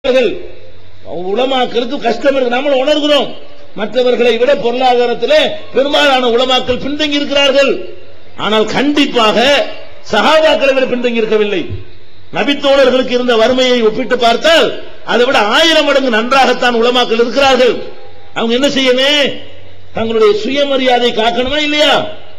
இருக்கிறார்கள் உலமாக்களுக்கு கஷ்டம் இருக்கு நாம உணர்கிறோம் மற்றவர்களை விட பொருளாதாரத்திலே பெரும்பாலான உலமாக்கள் பின்தங்கி இருக்கிறார்கள் ஆனால் கண்டிப்பாக சகாபாக்களை விட பின்தங்கி இருக்கவில்லை நபித்தோழர்களுக்கு இருந்த வறுமையை ஒப்பிட்டு பார்த்தால் அதை விட ஆயிரம் மடங்கு நன்றாகத்தான் உலமாக்கள் இருக்கிறார்கள் அவங்க என்ன செய்யணும் தங்களுடைய சுயமரியாதை காக்கணுமா இல்லையா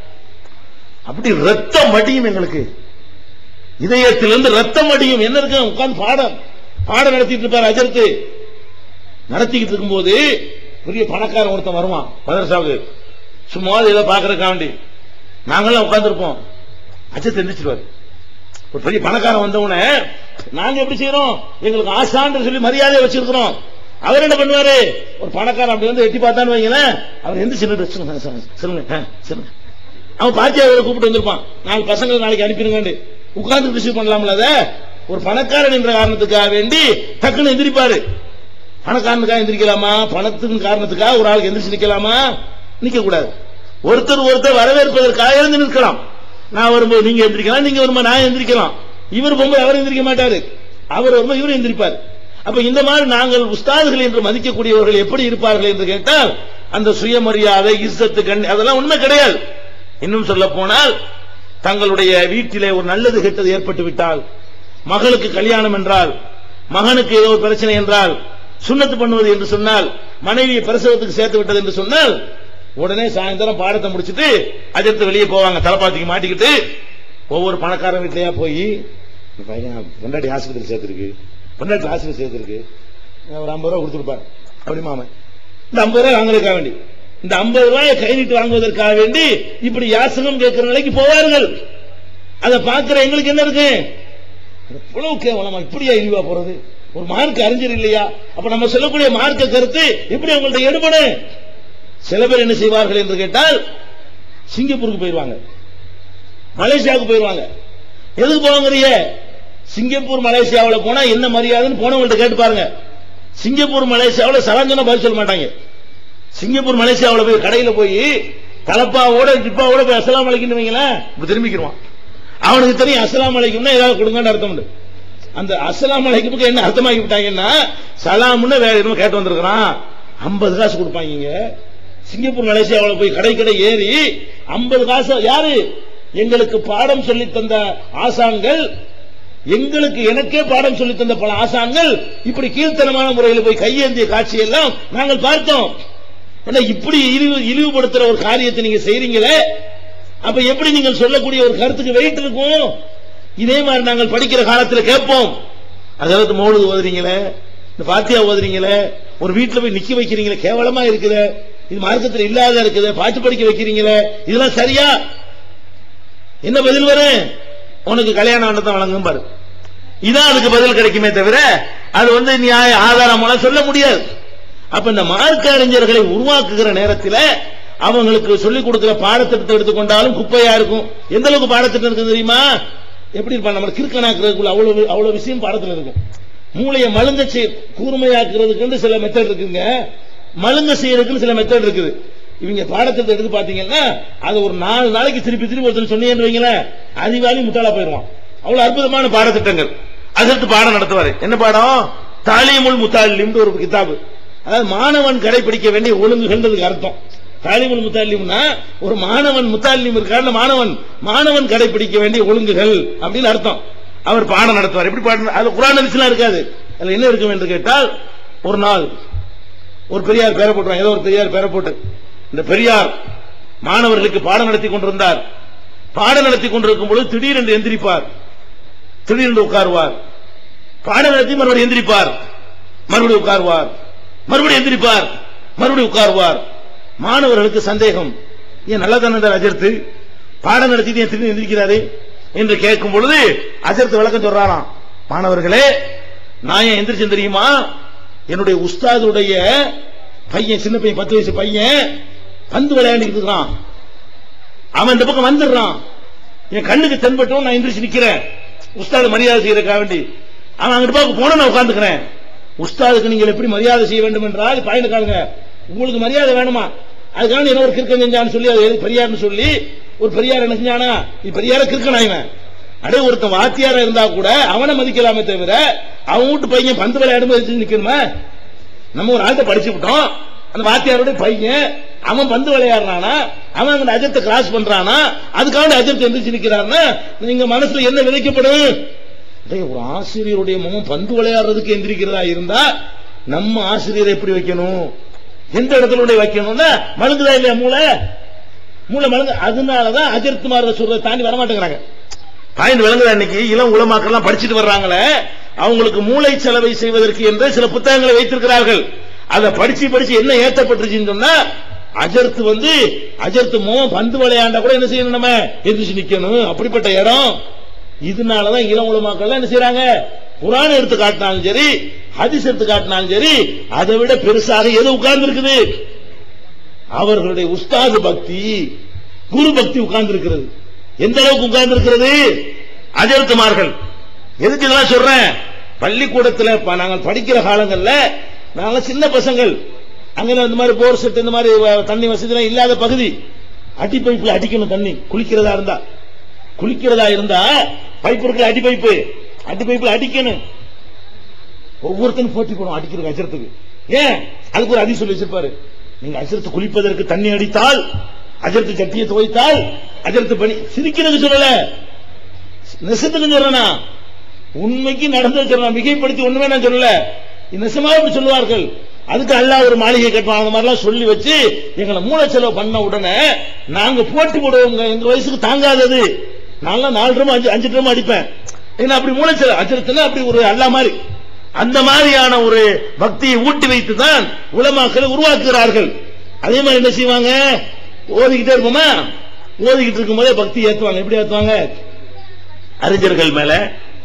அப்படி ரத்தம் வடியும் எங்களுக்கு இதயத்திலிருந்து ரத்தம் வடியும் என்ன இருக்கு உட்கார்ந்து பாடம் பாடம் நடத்திட்டு இருப்பார் அஜர்த்து நடத்திக்கிட்டு இருக்கும்போது பெரிய பணக்காரன் ஒருத்தன் வருவான் மதரசாவுக்கு சும்மா இதை பாக்குறக்காண்டி நாங்கெல்லாம் உட்கார்ந்துருப்போம் அஜத் எந்திரிச்சிருவாரு ஒரு பெரிய பணக்காரன் வந்தவுடனே நாங்க எப்படி செய்யறோம் எங்களுக்கு ஆசான்னு சொல்லி மரியாதையை வச்சிருக்கிறோம் அவர் என்ன பண்ணுவாரு ஒரு பணக்காரன் அப்படி வந்து எட்டி பார்த்தான்னு வைங்களேன் அவர் எந்த சின்ன சொல்லுங்க சொல்லுங்க ஆ, சொல்லுங்க அவன் பாத்தியா அவரை கூப்பிட்டு வந்திருப்பான் நாலு பசங்களை நாளைக்கு அனுப்பிடுங்க உட்கார்ந்து ரிசீவ் பண்ணலாம்ல அத ஒரு பணக்காரன் என்ற காரணத்துக்காக வேண்டி டக்குன்னு எந்திரிப்பாரு பணக்காரனுக்காக எந்திரிக்கலாமா பணத்தின் காரணத்துக்காக ஒரு ஆளுக்கு எந்திரிச்சு நிக்கலாமா நிக்க கூடாது ஒருத்தர் ஒருத்தர் வரவேற்பதற்காக இருந்து நிற்கலாம் நான் வரும்போது நீங்க எந்திரிக்கலாம் நீங்க வரும்போது நான் எந்திரிக்கலாம் இவர் போகும்போது அவர் எந்திரிக்க மாட்டாரு அவர் வரும்போது இவர் எந்திரிப்பார் அப்ப இந்த மாதிரி நாங்கள் உஸ்தாதுகள் என்று மதிக்கக்கூடியவர்கள் எப்படி இருப்பார்கள் என்று கேட்டால் அந்த சுயமரியாதை இஸ்ஸத்து கண் அதெல்லாம் உண்மை கிடையாது இன்னும் சொல்ல போனால் தங்களுடைய வீட்டிலே ஒரு நல்லது கெட்டது ஏற்பட்டு விட்டால் மகளுக்கு கல்யாணம் என்றால் மகனுக்கு ஏதோ ஒரு பிரச்சனை என்றால் சுண்ணத்து பண்ணுவது என்று சொன்னால் மனைவியை பிரசவத்துக்கு சேர்த்து விட்டது என்று சொன்னால் உடனே சாயந்தரம் பாடத்தை முடிச்சிட்டு அஜர்த்து வெளியே போவாங்க தலைப்பாத்திக்கு மாட்டிக்கிட்டு ஒவ்வொரு பணக்காரன் வீட்லயா போய் இந்த பையன் பொண்டாட்டி ஆஸ்பத்திரி சேர்த்திருக்கு பொண்டாட்டி ஆஸ்பத்திரி சேர்த்திருக்கு ஒரு ஐம்பது ரூபா கொடுத்துருப்பாரு அப்படி மாமன் இந்த ஐம்பது ரூபாய் வாங்குறதுக்காக வேண்டி இந்த ஐம்பது ரூபாயை கை நீட்டு வாங்குவதற்காக வேண்டி இப்படி யாசகம் கேட்கிற நிலைக்கு போவார்கள் அதை பார்க்கிற எங்களுக்கு என்ன இருக்கு இவ்வளவு கேவலமா இப்படியா இழிவா போறது ஒரு மார்க் அறிஞர் இல்லையா அப்ப நம்ம சொல்லக்கூடிய மார்க்க கருத்து எப்படி உங்கள்ட்ட எடுபடும் சில பேர் என்ன செய்வார்கள் என்று கேட்டால் சிங்கப்பூருக்கு போயிருவாங்க மலேசியாவுக்கு போயிருவாங்க எதுக்கு போவாங்கறிய சிங்கப்பூர் மலேசியாவில் போனா என்ன மரியாதைன்னு போனவங்கள்ட்ட கேட்டு பாருங்க சிங்கப்பூர் மலேசியாவில் சலாஞ்சனா பதில் சொல்ல மாட்டாங்க சிங்கப்பூர் மலேசியாவில் போய் கடையில போய் தலப்பாவோட ஜிப்பாவோட போய் அஸ்லாம் அலைக்குன்னு வைங்களேன் இப்ப திரும்பிக்கிடுவான் அவனுக்கு தெரியும் அஸ்லாம் அலைக்கும்னா ஏதாவது கொடுங்கன்னு அர்த்தம் உண்டு அந்த அஸ்லாம் அலைக்கு என்ன அர்த்தமாக்கி விட்டாங்கன்னா சலாம்னு வேற எதுவும் கேட்டு வந்திருக்கிறான் ஐம்பது காசு கொடுப்பாங்க சிங்கப்பூர் மலேசியாவில் போய் கடை கடை ஏறி ஐம்பது காசு யாரு எங்களுக்கு பாடம் சொல்லி தந்த ஆசான்கள் எங்களுக்கு எனக்கே பாடம் சொல்லி தந்த பல ஆசான்கள் இப்படி கீழ்த்தனமான முறையில் போய் கையேந்திய காட்சியெல்லாம் நாங்கள் பார்த்தோம் ஏன்னா இப்படி இழிவு இழிவுபடுத்துற ஒரு காரியத்தை நீங்க செய்றீங்களே அப்ப எப்படி நீங்கள் சொல்லக்கூடிய ஒரு கருத்துக்கு வெயிட் இருக்கும் இதே மாதிரி நாங்கள் படிக்கிற காலத்தில் கேட்போம் அதாவது மோழுது ஓதுறீங்களே இந்த பாத்தியா ஓதுறீங்களே ஒரு வீட்டுல போய் நிக்க வைக்கிறீங்களே கேவலமா இருக்குது இது மார்க்கத்தில் இல்லாத இருக்குது பாட்டு படிக்க வைக்கிறீங்களே இதெல்லாம் சரியா என்ன பதில் வரும் உனக்கு கல்யாணம் ஆனதான் வழங்கும் பாரு இதான் அதுக்கு பதில் கிடைக்குமே தவிர அது வந்து நியாய ஆதாரம் சொல்ல முடியாது அப்ப இந்த மார்க்க அறிஞர்களை உருவாக்குகிற நேரத்தில் அவங்களுக்கு சொல்லிக் கொடுக்கிற பாடத்திட்டத்தை எடுத்துக்கொண்டாலும் குப்பையா இருக்கும் எந்த அளவுக்கு பாடத்திட்டம் இருக்கு தெரியுமா எப்படி இருப்பாங்க நம்ம கிறுக்கனாக்குறதுக்குள்ள அவ்வளவு அவ்வளவு விஷயம் பாடத்தில் இருக்கும் மூளையை மழுங்க கூர்மையாக்குறதுக்கு சில மெத்தட் இருக்குங்க மழுங்க செய்யறதுக்குன்னு சில மெத்தட் இருக்குது இவங்க பாடத்திட்டத்தை எடுத்து பாத்தீங்கன்னா அது ஒரு நாலு நாளைக்கு திருப்பி திருப்பி ஒருத்தர் சொன்னீங்கன்னு வைங்களேன் அதிகாலி முட்டாளா போயிருவான் அவ்வளவு அற்புதமான பாடத்திட்டங்கள் அதற்கு பாடம் நடத்துவாரு என்ன பாடம் தாலிமுல் முத்தாலிம் ஒரு கிதாபு அதாவது மாணவன் கடைபிடிக்க வேண்டிய ஒழுங்குகள்ன்றதுக்கு அர்த்தம் தாலிமுல் முத்தாலிம்னா ஒரு மாணவன் முத்தாலிம் இருக்காரு மாணவன் மாணவன் கடைபிடிக்க வேண்டிய ஒழுங்குகள் அப்படின்னு அர்த்தம் அவர் பாடம் நடத்துவார் எப்படி பாடம் அது குரான் ஹதீஸ்லாம் இருக்காது அதுல என்ன இருக்கும் என்று கேட்டால் ஒரு நாள் ஒரு பெரியார் பேர போட்டுவாங்க ஏதோ ஒரு பெரியார் பேர போட்டு இந்த பெரியார் மாணவர்களுக்கு பாடம் நடத்தி கொண்டிருந்தார் பாடம் நடத்தி கொண்டிருக்கும் பொழுது திடீரென்று எந்திரிப்பார் திடீரென்று உட்காருவார் பாடம் நடத்தி மறுபடியும் எந்திரிப்பார் மறுபடியும் உட்காருவார் மறுபடியும் எந்திரிப்பார் மறுபடியும் உட்காருவார் மாணவர்களுக்கு சந்தேகம் ஏன் நல்லா தானே அஜர்த்து பாடம் நடத்திட்டு ஏன் திடீர்னு எந்திரிக்கிறாரு என்று கேட்கும் பொழுது அஜர்த்து விளக்கம் சொல்றாராம் மாணவர்களே நான் ஏன் எந்திரிச்சேன் தெரியுமா என்னுடைய உஸ்தாதுடைய பையன் சின்ன பையன் பத்து வயசு பையன் பந்து விளையாடிட்டு இருக்கான் அவன் இந்த பக்கம் வந்துடுறான் என் கண்ணுக்கு தென்பட்டும் நான் எந்திரிச்சு நிக்கிறேன் உஸ்தாது மரியாதை செய்யறதுக்காக வேண்டி அவன் அங்கிட்டு பார்க்க போன நான் உட்காந்துக்கிறேன் உஸ்தாதுக்கு நீங்கள் எப்படி மரியாதை செய்ய வேண்டும் என்றால் பயனுக்காருங்க உங்களுக்கு மரியாதை வேணுமா அதுக்காக என்ன ஒரு கிறுக்கன் செஞ்சான்னு சொல்லி அது பெரியார்னு சொல்லி ஒரு பெரியார் என்ன செஞ்சானா இது பெரியார கிறுக்கனா இவன் அடே ஒருத்தன் வாத்தியாரா இருந்தா கூட அவனை மதிக்கலாமே தவிர அவன் வீட்டு பையன் பந்து விளையாடும் போது நிக்கணுமா நம்ம ஒரு ஆள்கிட்ட படிச்சு விட்டோம் அந்த வாத்தியாரோட பையன் அவன் பந்து விளையாடுறானா அவன் அந்த அஜத்தை கிராஸ் பண்றானா அதுக்காக அஜத்தை எந்திரிச்சு நிக்கிறான்னா நீங்க மனசுல என்ன விதைக்கப்படும் டேய், ஒரு ஆசிரியருடைய முகம் பந்து விளையாடுறதுக்கு எந்திரிக்கிறதா இருந்தா நம்ம ஆசிரியரை எப்படி வைக்கணும் எந்த இடத்துல கொண்டு போய் வைக்கணும்னா மழுங்குதா இல்லையா மூளை மூளை மழுங்கு அதனாலதான் அஜர்த்துமார சொல்றதை தாண்டி வரமாட்டேங்கிறாங்க பாயிண்ட் விளங்குதா இன்னைக்கு இளம் உலமாக்கெல்லாம் படிச்சுட்டு வர்றாங்களே அவங்களுக்கு மூளை செலவை செய்வதற்கு என்று சில புத்தகங்களை வைத்திருக்கிறார்கள் அதை படிச்சு படிச்சு என்ன ஏற்றப்பட்டுருச்சுன்னு சொன்னா அஜர்த்து வந்து அஜர்த்து மோகம் பந்து விளையாண்டா கூட என்ன செய்யணும் நம்ம எந்திரிச்சு நிக்கணும் அப்படிப்பட்ட இடம் இதனாலதான் இளம் உலமாக்கள்லாம் என்ன செய்யறாங்க குரான் எடுத்து காட்டினாலும் சரி ஹதீஸ் எடுத்து காட்டினாலும் சரி அதை விட பெருசாக எது உட்கார்ந்து இருக்குது அவர்களுடைய உஸ்தாது பக்தி குரு பக்தி உட்கார்ந்து இருக்கிறது எந்த அளவுக்கு உட்கார்ந்து இருக்கிறது அஜர்த்துமார்கள் எதுக்கு இதெல்லாம் சொல்றேன் பள்ளிக்கூடத்துல ப- நாங்கள் படிக்கிற காலங்கள்ல நாங்கள் சின்ன பசங்கள் அங்க இந்த மாதிரி போர் செட் இந்த மாதிரி வ- தண்ணி வசதி எல்லாம் இல்லாத பகுதி அடி பைப்புல அடிக்கணும் தண்ணி குளிக்கிறதா இருந்தா குளிக்கிறதா இருந்தா பைப் இருக்கிற அடி பைப்பு அடி பைப்புல அடிக்கணும் ஒவ்வொருத்தனும் போட்டி போடும் அடிக்கிறது அஜரத்துக்கு ஏன் அதுக்கு ஒரு அதி சொல்லி வச்சிருப்பாரு நீங்க அஜரத்து குளிப்பதற்கு தண்ணி அடித்தால் அஜரத்து சட்டியை துவைத்தால் அஜரத்து பணி சிரிக்கிறது சொல்லல நெசத்துக்கு சொல்றேனா உண்மைக்கு நடந்தது சொல்றேன் மிகைப்படுத்தி ஒண்ணுமே நான் சொல்லல இது நெசமா இப்படி சொல்லுவார்கள் அதுக்கு அல்லாஹ் ஒரு மாளிகை கட்டுவாங்க அந்த மாதிரிலாம் சொல்லி வச்சு எங்களை மூளை செலவு பண்ண உடனே நாங்க போட்டி போடுவோம் எங்க வயசுக்கு தாங்காதது நான்லாம் நாலு ரூபா அஞ்சு அஞ்சு ரூபா அடிப்பேன் ஏன்னா அப்படி மூளை செலவு அஜரத்துனா அப்படி ஒரு அல்லா மாதிரி அந்த மாதிரியான ஒரு பக்தியை ஊட்டி வைத்து தான் உலமாக்களை உருவாக்குகிறார்கள் அதே மாதிரி என்ன செய்வாங்க ஓதிக்கிட்டே இருப்போமா ஓதிக்கிட்டு இருக்கும் போதே பக்தி ஏத்துவாங்க எப்படி ஏத்துவாங்க அறிஞர்கள் மேல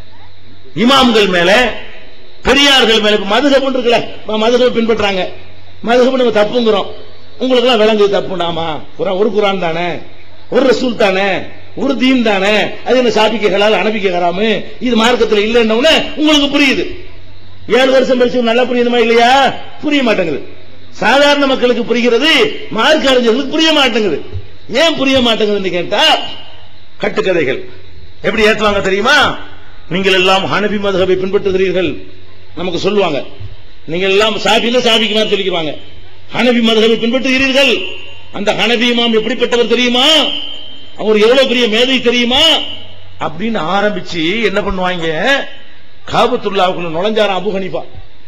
இமாம்கள் மேல பெரியார்கள் மேல இப்ப மதுகபம் இருக்குல்ல மதுகபம் பின்பற்றாங்க மதுகபம் நம்ம தப்புங்கிறோம் உங்களுக்கு எல்லாம் விளங்குது தப்புண்டாமா குரான் ஒரு குரான் தானே ஒரு ரசூல் தானே ஒரு தீன் தானே அது என்ன சாப்பிக்க ஹலால் அனுப்பிக்க ஹராமு இது மார்க்கத்தில் இல்லைன்னு உங்களுக்கு புரியுது ஏழு வருஷம் படிச்சு நல்லா புரியுதுமா இல்லையா புரிய மாட்டேங்குது சாதாரண மக்களுக்கு புரிகிறது மார்க்க அறிஞர்களுக்கு புரிய மாட்டேங்குது ஏன் புரிய மாட்டேங்குதுன்னு கேட்டா கட்டுக்கதைகள் எப்படி ஏத்துவாங்க தெரியுமா நீங்கள் எல்லாம் ஹனபி மதகபை பின்பற்றுகிறீர்கள் நமக்கு சொல்லுவாங்க நீங்கள் எல்லாம் சாபில சாபிக்கு மாதிரி சொல்லிக்குவாங்க ஹனபி மதகபை பின்பற்றுகிறீர்கள் அந்த ஹனபி இமாம் எப்படிப்பட்டவர் தெரியுமா அவர் எவ்வளவு பெரிய மேதை தெரியுமா அப்படின்னு ஆரம்பிச்சு என்ன பண்ணுவாங்க காபத்துல்லாவுக்குள்ள நுழைஞ்சாராம் அபு ஹனீஃபா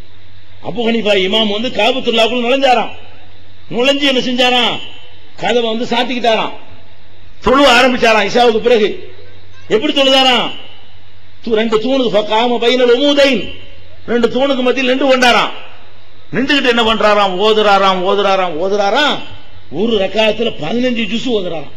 அபு ஹனீஃபா இமாம் வந்து காபத்துல்லாவுக்குள்ள நுழைஞ்சாராம் நுழைஞ்சு என்ன செஞ்சாராம் கதவை வந்து சாத்திக்கிட்டாராம் தொழுவ ஆரம்பிச்சாராம் இஷாவுக்கு பிறகு எப்படி தொழுதாராம் தூ- ரெண்டு தூணுக்கு பக்காம பையனல் உமுதைன் ரெண்டு தூணுக்கு மத்தியில் நின்று கொண்டாராம் நின்றுகிட்டு என்ன பண்றாராம் ஓதுறாராம் ஓதுறாராம் ஓதுறாராம் ஒரு ரக்காயத்துல பதினஞ்சு ஜூஸ் ஓதுறாராம்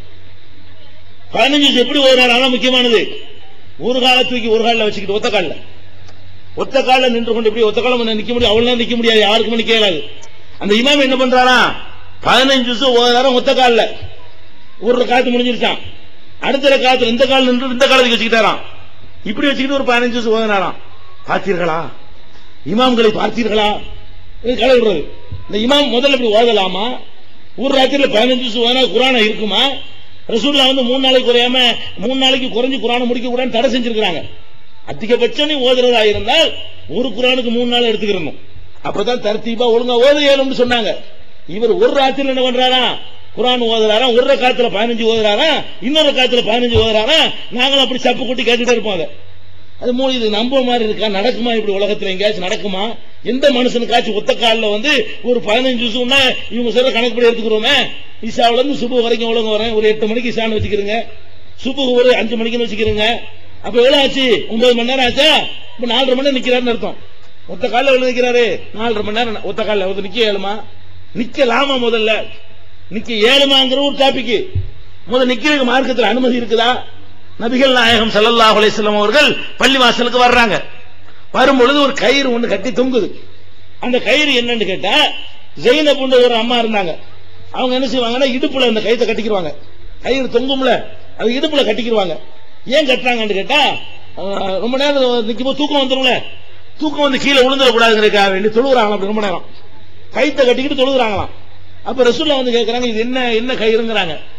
பதினஞ்சு ஜூஸ் எப்படி ஓதுறாராம் அதான் முக்கியமானது ஒரு கால தூக்கி ஒரு காலில் வச்சுக்கிட்டு ஒத்த காலில் ஒத்த காலில் நின்று கொண்டு இப்படி ஒத்த காலம் நிக்க முடியும் அவ்வளவு நிக்க முடியாது யாருக்குமே நிக்க இயலாது அந்த இமாம் என்ன பண்றாரா பதினஞ்சு ஜூஸ் ஓதுறாராம் ஒத்த காலில் ஒரு காலத்து முடிஞ்சிருச்சான் அடுத்த காலத்துல இந்த காலம் நின்று இந்த காலத்துக்கு வச்சுக்கிட்டாராம் இப்படி வச்சுக்கிட்டு ஒரு பதினஞ்சு வருஷம் ஓதினாராம் பார்த்தீர்களா இமாம்களை பார்த்தீர்களா இது களை விடுறது இந்த இமாம் முதல்ல இப்படி ஓதலாமா ஒரு ராத்திரில பதினஞ்சு வருஷம் ஓதினா குரானா இருக்குமா ரசூல்லா வந்து மூணு நாளைக்கு குறையாம மூணு நாளைக்கு குறைஞ்சு குரானை முடிக்க கூடாதுன்னு தடை செஞ்சிருக்காங்க அதிகபட்சம் நீ ஓதுறதா இருந்தால் ஒரு குரானுக்கு மூணு நாள் எடுத்துக்கிறணும் அப்பதான் தர்த்தீபா ஒழுங்கா ஓத இயலும்னு சொன்னாங்க இவர் ஒரு ராத்திரில என்ன பண்றாரா குரான் ஓதுறாரா ஒரு காலத்துல பதினஞ்சு ஓதுறாரா இன்னொரு காலத்துல பதினஞ்சு ஓதுறாரா நாங்களும் அப்படி சப்பு கொட்டி கேட்டுட்டே இருப்போம் அதை அது மூணு இது நம்ப மாதிரி இருக்கா நடக்குமா இப்படி உலகத்துல எங்கேயாச்சும் நடக்குமா எந்த மனுஷனுக்காச்சும் ஒத்த காலில் வந்து ஒரு பதினஞ்சு வருஷம்னா இவங்க சொல்ற கணக்குப்படி எடுத்துக்கிறோமே இசாவுல இருந்து சுபு வரைக்கும் எவ்வளவு வரேன் ஒரு எட்டு மணிக்கு இசான்னு வச்சுக்கிறீங்க சுபு ஒரு அஞ்சு மணிக்குன்னு வச்சுக்கிறீங்க அப்ப எவ்வளவு ஆச்சு ஒன்பது மணி நேரம் ஆச்சா இப்ப நாலரை மணி நேரம் நிக்கிறாருன்னு அர்த்தம் ஒத்த காலில் எவ்வளவு நிக்கிறாரு நாலரை மணி நேரம் ஒத்த காலில் வந்து நிக்க ஏழுமா நிக்கலாமா முதல்ல நிக்க ஏழுமாங்கிற ஒரு டாபிக் முதல்ல நிக்கிறதுக்கு மார்க்கத்தில் அனுமதி இருக்குதா நபிகள் நாயகம் ஸல்லல்லாஹு அலைஹி வஸல்லம் அவர்கள் பள்ளி வாசலுக்கு வர்றாங்க வரும்பொழுது ஒரு கயிறு ஒண்ணு கட்டி தொங்குது அந்த கயிறு என்னன்னு கேட்டா ஜெயினப் ஒரு அம்மா இருந்தாங்க அவங்க என்ன செய்வாங்கன்னா இடுப்புல அந்த கயித்தை கட்டிக்கிடுவாங்க கயிறு தொங்கும்ல அது இடுப்புல கட்டிக்கிடுவாங்க ஏன் கட்டுறாங்கன்னு கேட்டா அஹ், ரொம்ப நேரம் நிக்கும் போது தூக்கம் வந்துரும்ல தூக்கம் வந்து கீழே விழுந்துடக்கூடாதுங்கிறதுக்காக வேண்டி தொழுகிறாங்க அப்படி ரொம்ப நேரம் கயித்தை கட்டிக்கிட்டு தொழுகிறாங்களாம் அப்ப ரசூல்லா வந்து கேட்கறாங்க இது என்ன என்ன கயிறுங்கிறாங்க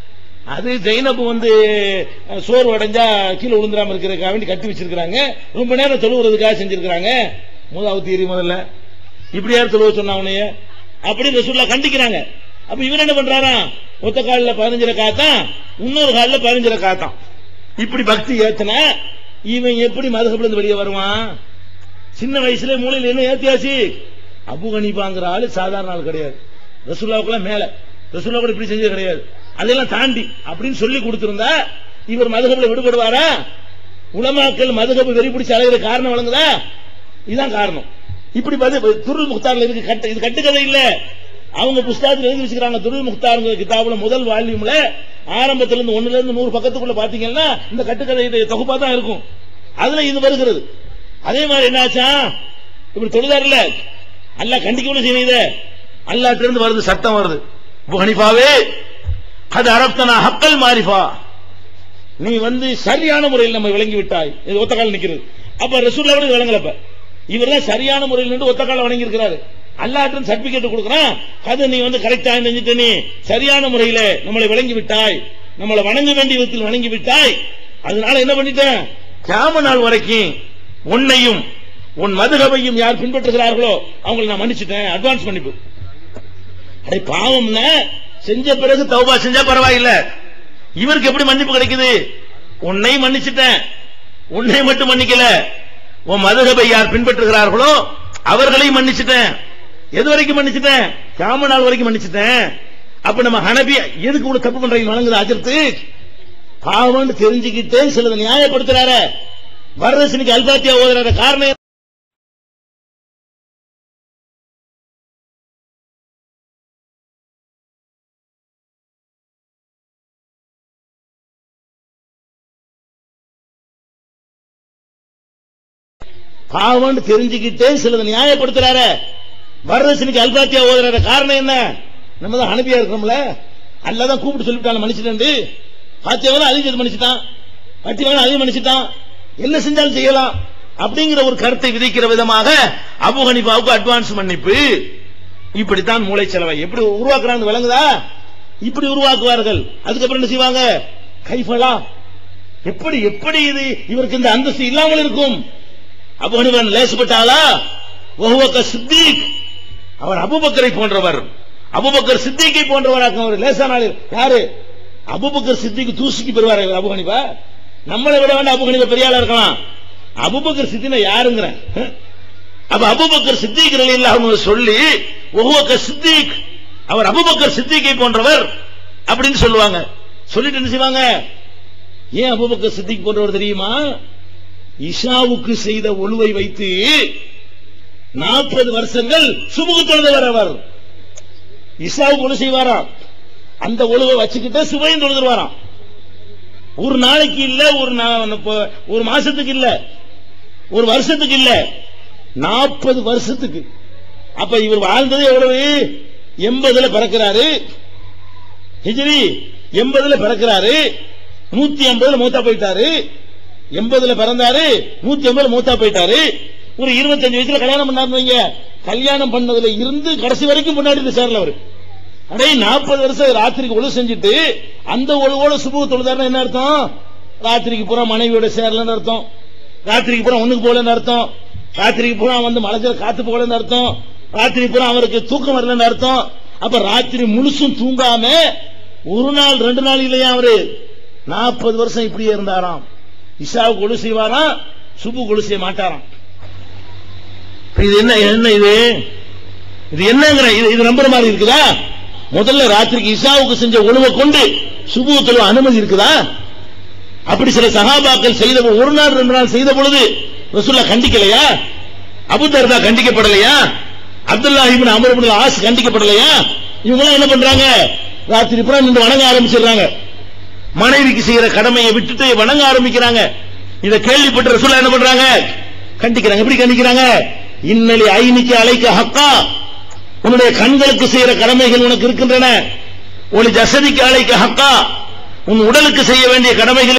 அது ஜெயினப் வந்து அஹ், சோறு உடைஞ்சா கீழே விழுந்துராம இருக்கிறதுக்காக வேண்டி கட்டி வச்சிருக்காங்க ரொம்ப நேரம் தொழுவுறதுக்காக செஞ்சிருக்காங்க முதலாவது தீரி முதல்ல இப்படி யார் தொழுவ சொன்னா அவனைய அப்படி ரசூல்லா கண்டிக்கிறாங்க அப்ப இவர் என்ன பண்றாரா ஒத்த காலில் பதினஞ்சு ரக்காத்தான் இன்னொரு காலில் பதினஞ்சு ரக்காத்தான் இப்படி பக்தி ஏத்தனா இவன் எப்படி மதுகப்புல இருந்து வெளியே வருவான் சின்ன வயசுல மூலையில என்ன ஏத்தியாச்சு அபு ஹனீஃபாங்கிற ஆளு சாதாரண ஆள் கிடையாது ரசூல்லாவுக்குலாம் மேல ரசூல்லா கூட இப்படி செஞ்சது கிடையாது அதெல்லாம் தாண்டி அப்படின்னு சொல்லி கொடுத்திருந்தா இவர் மதுகப்புல விடுபடுவாரா உலமாக்கள் மதுகப்பு வெறி பிடிச்சு அலைகிற காரணம் வழங்குதா இதுதான் காரணம் இப்படி பார்த்து துருள் முக்தார்ல இருக்கு கட்டு இது கட்டுக்கதை இல்ல அவங்க புஸ்தகத்தில் எழுதி வச்சுக்கிறாங்க துருள் முக்தாருங்கிற கிதாபுல முதல் வால்யூம்ல ஆரம்பத்துல இருந்து ஒண்ணுல இருந்து நூறு பக்கத்துக்குள்ள பாத்தீங்கன்னா இந்த கட்டுக்கதை தொகுப்பா தான் இருக்கும் அதுல இது வருகிறது அதே மாதிரி என்னாச்சா இப்படி தொழுதாருல அல்லாஹ் கண்டிக்கணும் செய்யணும் இத அல்லாஹ்ட்ட இருந்து வருது சட்டம் வருது அபு ஹனீஃபாவே அது அரப்தனா ஹக்கல் மாரிஃபா நீ வந்து சரியான முறையில் நம்ம விளங்கி விட்டாய் இது ஒத்த கால நிக்கிறது அப்ப ரசூல்லா கூட விளங்கலப்ப இவரெல்லாம் சரியான முறையில் நின்று ஒத்த கால வணங்கி இருக்கிறாரு அல்லாட்டும் சர்டிபிகேட் கொடுக்கறான் அது நீ வந்து கரெக்டா செஞ்சுட்டு நீ சரியான முறையில நம்மளை விளங்கி விட்டாய் நம்மளை வணங்க வேண்டிய விதத்தில் வணங்கி விட்டாய் அதனால என்ன பண்ணிட்டேன் கியாம நாள் வரைக்கும் உன்னையும் உன் மதுகபையும் யார் பின்பற்றுகிறார்களோ அவங்களை நான் மன்னிச்சிட்டேன் அட்வான்ஸ் மன்னிப்பு அடே பாவம்னா செஞ்ச பிறகு தௌபா செஞ்சா பரவாயில்ல இவருக்கு எப்படி மன்னிப்பு கிடைக்குது உன்னை மன்னிச்சிட்டேன் உன்னை மட்டும் மன்னிக்கல உன் மதுகபை யார் பின்பற்றுகிறார்களோ அவர்களையும் மன்னிச்சிட்டேன் எது வரைக்கும் மன்னிச்சிட்டேன் காம நாள் வரைக்கும் மன்னிச்சிட்டேன் அப்ப நம்ம ஹனபி எதுக்கு இவ்வளவு தப்பு பண்றீங்க வழங்குது அஜர்த்து பாவம்னு தெரிஞ்சுக்கிட்டே சிலதை நியாயப்படுத்துறாரு வரதட்சணைக்கு அல்பாத்தியா ஓதுறாரு காரணம் என்ன? பாவம்னு தெரிஞ்சுக்கிட்டே சிலதை நியாயப்படுத்துறாரு வரதட்சணைக்கு அல்பாத்தியா ஓதுறாரு காரணம் என்ன நம்ம தான் அனுப்பியா இருக்கிறோம்ல அல்லாதான் கூப்பிட்டு சொல்லிவிட்டான் மன்னிச்சிட்டு பாத்தியாவும் அதிகம் மன்னிச்சிட்டான் பத்தியவன் அதிகம் மன்னிச்சிட்டான் என்ன செஞ்சாலும் செய்யலாம் அப்படிங்கிற ஒரு கருத்தை விதிக்கிற விதமாக அபு ஹனிஃபாவுக்கு அட்வான்ஸ் மன்னிப்பு இப்படித்தான் மூளை செலவை எப்படி உருவாக்குறாங்க விளங்குதா இப்படி உருவாக்குவார்கள் அதுக்கப்புறம் என்ன செய்வாங்க கைஃபலா எப்படி எப்படி இது இவருக்கு இந்த அந்தஸ்து இல்லாமல் இருக்கும் அபு ஹனிஃபான் லேசப்பட்டாளா ஒஹுவக்க சித்திக் அவர் அபுபக்கரை போன்றவர் அபுபக்கர் சித்திக்கை போன்றவர் அவர் லேசான ஆளு. யாரு அபுபக்கர் சித்திக்கு தூசிக்கு பெறுவார் இவர் அபு ஹனிஃபா நம்மளை விட வேண்டாம் அபு ஹனிஃபா பெரிய ஆளா இருக்கலாம் அபுபக்கர் சித்தினா யாருங்கிறேன் அப்ப அபுபக்கர் சித்திக் ரலியல்லாஹு சொல்லி ஒவ்வொரு சித்திக் அவர் அபுபக்கர் சித்திக்கை போன்றவர் அப்படின்னு சொல்லுவாங்க சொல்லிட்டு என்ன செய்வாங்க ஏன் அபுபக்கர் சித்திக் போன்றவர் தெரியுமா இஷாவுக்கு செய்த ஒழுவை வைத்து நாற்பது வருஷங்கள் சுமுகு தொழுதவர் அவர் இஷாவுக்கு ஒழு செய்வாராம் அந்த ஒழுவை வச்சுக்கிட்டு சுபையும் தொழுதுருவாராம் ஒரு நாளைக்கு இல்ல ஒரு நா- இப்ப- ஒரு மாசத்துக்கு இல்ல ஒரு வருஷத்துக்கு இல்ல நாற்பது வருஷத்துக்கு அப்ப இவர் வாழ்ந்தது எவ்வளவு எண்பதுல பிறக்கிறாரு ஹிஜ்ரி எண்பதுல பிறக்கிறாரு நூத்தி ஐம்பதுல மூத்தா போயிட்டாரு எண்பதுல பிறந்தாரு நூத்தி ஐம்பதுல மூத்தா போயிட்டாரு ஒரு இருபத்தஞ்சு வயசுல கல்யாணம் பண்ணாரு வைங்க கல்யாணம் பண்ணதுல இருந்து கடைசி வரைக்கும் முன்னாடி சேரல அவரு அடே நாற்பது வருஷம் ராத்திரிக்கு ஒழு செஞ்சுட்டு அந்த ஒழுவோட சுபு தொழுதாருன்னா என்ன அர்த்தம் ராத்திரிக்கு பூரா மனைவியோட சேரலன்னு அர்த்தம் ராத்திரிக்கு பூரா ஒண்ணுக்கு போகலன்னு அர்த்தம் ராத்திரிக்கு பூரா வந்து மலைஞ்சல காத்து போகலன்னு அர்த்தம் ராத்திரி பூரா அவருக்கு தூக்கம் வரலன்னு அர்த்தம் அப்ப ராத்திரி முழுசும் தூங்காம ஒரு நாள் ரெண்டு நாள் இல்லையா அவரு நாற்பது வருஷம் இப்படியே இருந்தாராம் இஷாவுக்கு ஒழு செய்வாராம் சுபு ஒழு செய்ய மாட்டாராம் இது என்ன என்ன இது இது என்னங்கிற இது இது நம்புற மாதிரி இருக்குதா முதல்ல ராத்திரிக்கு இஷாவுக்கு செஞ்ச உணவை கொண்டு சுபு தொழுவ அனுமதி இருக்குதா அப்படி சில சகாபாக்கள் செய்த பொ- ஒரு நாள் ரெண்டு நாள் செய்த பொழுது ரசூல்லா கண்டிக்கலையா அபுதர்தா கண்டிக்கப்படலையா அப்துல்லா இப்னு அமர் இப்னு ஆஸ் கண்டிக்கப்படலையா இவங்க என்ன பண்றாங்க ராத்திரி பூரா நின்று வணங்க ஆரம்பிச்சிடுறாங்க மனைவிக்கு செய்யற கடமையை விட்டுட்டு வணங்க ஆரம்பிக்கிறாங்க இத கேள்விப்பட்ட ரசூல்லா என்ன பண்றாங்க கண்டிக்கிறாங்க எப்படி கண்டிக்கிறாங்க இன்னலி ஐனிக்கு அழைக்க ஹக்கா உன்னுடைய கண்களுக்கு செய்யற கடமைகள் உனக்கு இருக்கின்றன ஒரு ஜசதிக்கு அழைக்க ஹக்கா உன் உடலுக்கு செய்ய வேண்டிய கடமைகள்